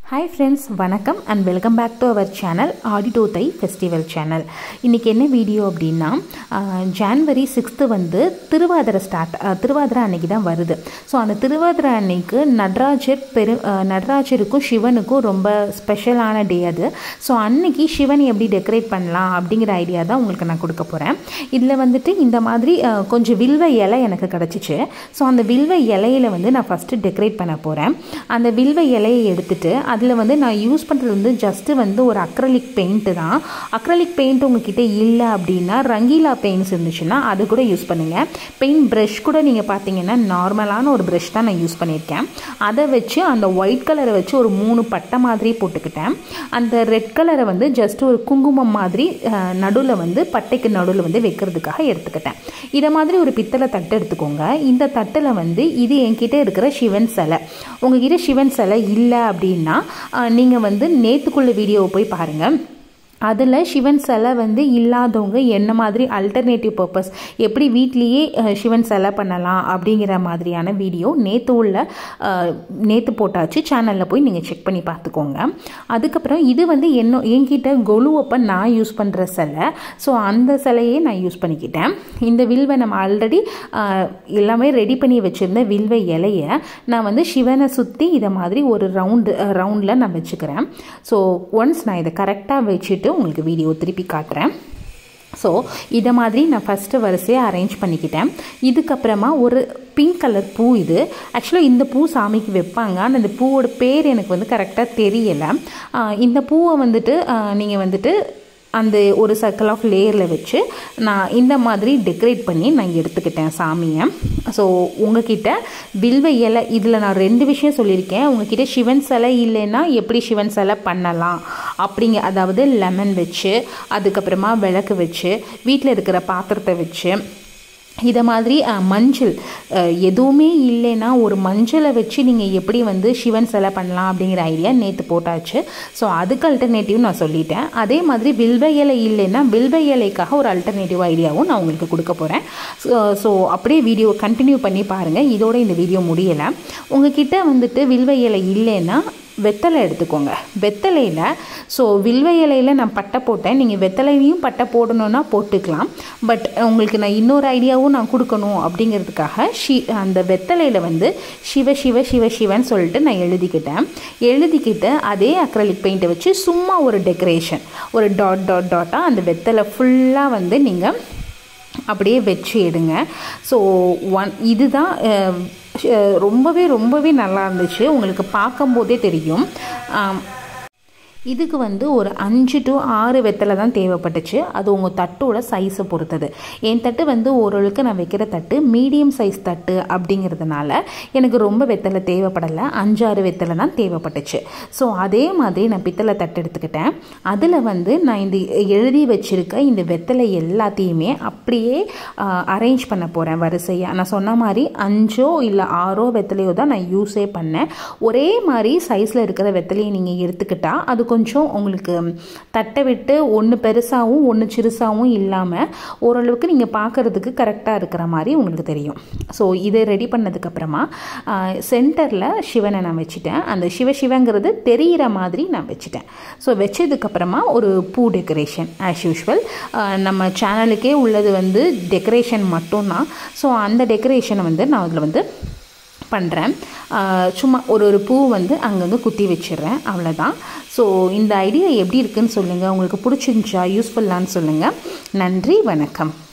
hi friends வணக்கம் and welcome back to our channel ஆடிட்டோ தை ஃபெஸ்டிவல் சேனல் இன்றைக்கி என்ன வீடியோ அப்படின்னா ஜான்வரி சிக்ஸ்த்து வந்து திருவாதிரை ஸ்டார்ட் திருவாதிரை அன்னைக்கு தான் வருது ஸோ அந்த திருவாதிரை அன்னைக்கு நடராஜர் பெரு நடராஜருக்கும் சிவனுக்கும் ரொம்ப ஸ்பெஷலான டே அது ஸோ அன்னைக்கு சிவனை எப்படி டெக்கரேட் பண்ணலாம் அப்படிங்கிற ஐடியா தான் உங்களுக்கு நான் கொடுக்க போகிறேன் இதில் வந்துட்டு இந்த மாதிரி கொஞ்சம் வில்வ இலை எனக்கு கிடச்சிச்சு ஸோ அந்த வில்வ இலையில வந்து நான் ஃபஸ்ட்டு டெக்கரேட் பண்ண போகிறேன் அந்த வில்வ இலையை எடுத்துட்டு அதில் வந்து நான் யூஸ் பண்ணுறது வந்து ஜஸ்ட்டு வந்து ஒரு அக்ரலிக் பெயிண்ட்டு தான் அக்ரலிக் பெயிண்ட் உங்ககிட்ட இல்லை அப்படின்னா ரங்கீலா பெயிண்ட்ஸ் இருந்துச்சுன்னா அது கூட யூஸ் பண்ணுங்கள் பெயிண்ட் ப்ரஷ் கூட நீங்கள் பார்த்தீங்கன்னா நார்மலான ஒரு ப்ரஷ் தான் நான் யூஸ் பண்ணியிருக்கேன் அதை வச்சு அந்த ஒயிட் கலரை வச்சு ஒரு மூணு பட்டை மாதிரி போட்டுக்கிட்டேன் அந்த ரெட் கலரை வந்து ஜஸ்ட் ஒரு குங்குமம் மாதிரி நடுவில் வந்து பட்டைக்கு நடுவில் வந்து வைக்கிறதுக்காக எடுத்துக்கிட்டேன் இதை மாதிரி ஒரு பித்தளை தட்டு எடுத்துக்கோங்க இந்த தட்டில் வந்து இது என்கிட்ட இருக்கிற சிவன் சிலை உங்ககிட்ட சிவன் சிலை இல்லை அப்படின்னா நீங்கள் வந்து நேற்றுக்குள்ள வீடியோவை போய் பாருங்கள் அதில் சிவன் சிலை வந்து இல்லாதவங்க என்ன மாதிரி அல்டர்னேட்டிவ் பர்பஸ் எப்படி வீட்லேயே சிவன் சிலை பண்ணலாம் அப்படிங்கிற மாதிரியான வீடியோ நேற்று உள்ள நேற்று போட்டாச்சு சேனலில் போய் நீங்கள் செக் பண்ணி பார்த்துக்கோங்க அதுக்கப்புறம் இது வந்து என்ன என்கிட்ட கொலுவப்போ நான் யூஸ் பண்ணுற சிலை ஸோ அந்த சிலையே நான் யூஸ் பண்ணிக்கிட்டேன் இந்த வில்வை நம்ம ஆல்ரெடி எல்லாமே ரெடி பண்ணி வச்சுருந்த வில்வை இலையை நான் வந்து சிவனை சுற்றி இதை மாதிரி ஒரு ரவுண்டு ரவுண்டில் நான் வச்சுக்கிறேன் ஸோ ஒன்ஸ் நான் இதை கரெக்டாக வச்சுட்டு உங்களுக்கு வீடியோ திருப்பி காட்டுறேன் ஸோ இதை மாதிரி நான் ஃபஸ்ட்டு வரிசையாக அரேஞ்ச் பண்ணிக்கிட்டேன் இதுக்கப்புறமா ஒரு பிங்க் கலர் பூ இது ஆக்சுவலாக இந்த பூ சாமிக்கு வைப்பாங்க ஆனால் இந்த பூவோட பேர் எனக்கு வந்து கரெக்டாக தெரியலை இந்த பூவை வந்துட்டு நீங்கள் வந்துட்டு அந்த ஒரு சர்க்கிள் ஆஃப் லேயரில் வச்சு நான் இந்த மாதிரி டெக்கரேட் பண்ணி நான் எடுத்துக்கிட்டேன் சாமியை ஸோ உங்ககிட்ட வில்வ இலை இதில் நான் ரெண்டு விஷயம் சொல்லியிருக்கேன் உங்ககிட்ட சிவன் சிலை இல்லைன்னா எப்படி சிவன் சிலை பண்ணலாம் அப்படிங்க அதாவது லெமன் வச்சு அதுக்கப்புறமா விளக்கு வச்சு வீட்டில் இருக்கிற பாத்திரத்தை வச்சு இதை மாதிரி மஞ்சள் எதுவுமே இல்லைன்னா ஒரு மஞ்சளை வச்சு நீங்கள் எப்படி வந்து சிவன் சிலை பண்ணலாம் அப்படிங்கிற ஐடியா நேற்று போட்டாச்சு ஸோ அதுக்கு அல்டர்னேட்டிவ் நான் சொல்லிட்டேன் அதே மாதிரி வில்வ இலை இல்லைன்னா வில்வ இலைக்காக ஒரு அல்டர்னேட்டிவ் ஐடியாவும் நான் உங்களுக்கு கொடுக்க போகிறேன் ஸோ அப்படியே வீடியோ கண்டினியூ பண்ணி பாருங்கள் இதோட இந்த வீடியோ முடியலை உங்ககிட்ட வந்துட்டு வில்வ இலை இல்லைன்னா வெத்தலை எடுத்துக்கோங்க வெத்தலையில் ஸோ வில்வ இலையில் நான் பட்டை போட்டேன் நீங்கள் வெத்தலையும் பட்டை போடணுன்னா போட்டுக்கலாம் பட் உங்களுக்கு நான் இன்னொரு ஐடியாவும் நான் கொடுக்கணும் அப்படிங்கிறதுக்காக ஷி அந்த வெத்தலையில் வந்து சிவ சிவ சிவ சிவன் சொல்லிட்டு நான் எழுதிக்கிட்டேன் எழுதிக்கிட்டு அதே அக்ரலிக் பெயிண்ட்டை வச்சு சும்மா ஒரு டெக்கரேஷன் ஒரு டாட் டாட் டாட்டாக அந்த வெத்தலை ஃபுல்லாக வந்து நீங்கள் அப்படியே வச்சு எடுங்க ஸோ ஒன் இதுதான் ரொம்பவே ரொம்பவே நல்லா இருந்துச்சு உங்களுக்கு பார்க்கும்போதே தெரியும் இதுக்கு வந்து ஒரு அஞ்சு டு ஆறு வெத்தலை தான் தேவைப்பட்டுச்சு அது உங்கள் தட்டோட சைஸை பொறுத்தது என் தட்டு வந்து ஓரளவுக்கு நான் வைக்கிற தட்டு மீடியம் சைஸ் தட்டு அப்படிங்கிறதுனால எனக்கு ரொம்ப வெத்தலை தேவைப்படலை அஞ்சாறு வெத்தலை தான் தேவைப்பட்டுச்சு ஸோ அதே மாதிரி நான் பித்தளை தட்டு எடுத்துக்கிட்டேன் அதில் வந்து நான் இந்த எழுதி வச்சுருக்க இந்த வெத்தலை எல்லாத்தையுமே அப்படியே அரேஞ்ச் பண்ண போகிறேன் வரிசையாக நான் சொன்ன மாதிரி அஞ்சோ இல்லை ஆறோ வெத்தலையோ தான் நான் யூஸே பண்ணேன் ஒரே மாதிரி சைஸில் இருக்கிற வெத்தலையை நீங்கள் எடுத்துக்கிட்டால் அது கொஞ்சம் உங்களுக்கு தட்டை விட்டு ஒன்று பெருசாகவும் ஒன்று சிறுசாகவும் இல்லாமல் ஓரளவுக்கு நீங்கள் பார்க்குறதுக்கு கரெக்டாக இருக்கிற மாதிரி உங்களுக்கு தெரியும் ஸோ இதை ரெடி பண்ணதுக்கப்புறமா சென்டரில் சிவனை நான் வச்சுட்டேன் அந்த சிவ சிவங்கிறது தெரிகிற மாதிரி நான் வச்சுட்டேன் ஸோ வச்சதுக்கப்புறமா ஒரு பூ டெக்கரேஷன் ஆஸ் யூஷுவல் நம்ம சேனலுக்கே உள்ளது வந்து டெக்கரேஷன் மட்டும்தான் ஸோ அந்த டெக்கரேஷனை வந்து நான் அதில் வந்து பண்ணுறேன் சும்மா ஒரு ஒரு பூ வந்து அங்கங்கே குத்தி வச்சிடுறேன் அவ்வளோதான் ஸோ இந்த ஐடியா எப்படி இருக்குன்னு சொல்லுங்கள் உங்களுக்கு பிடிச்சிருந்துச்சா யூஸ்ஃபுல்லான்னு சொல்லுங்கள் நன்றி வணக்கம்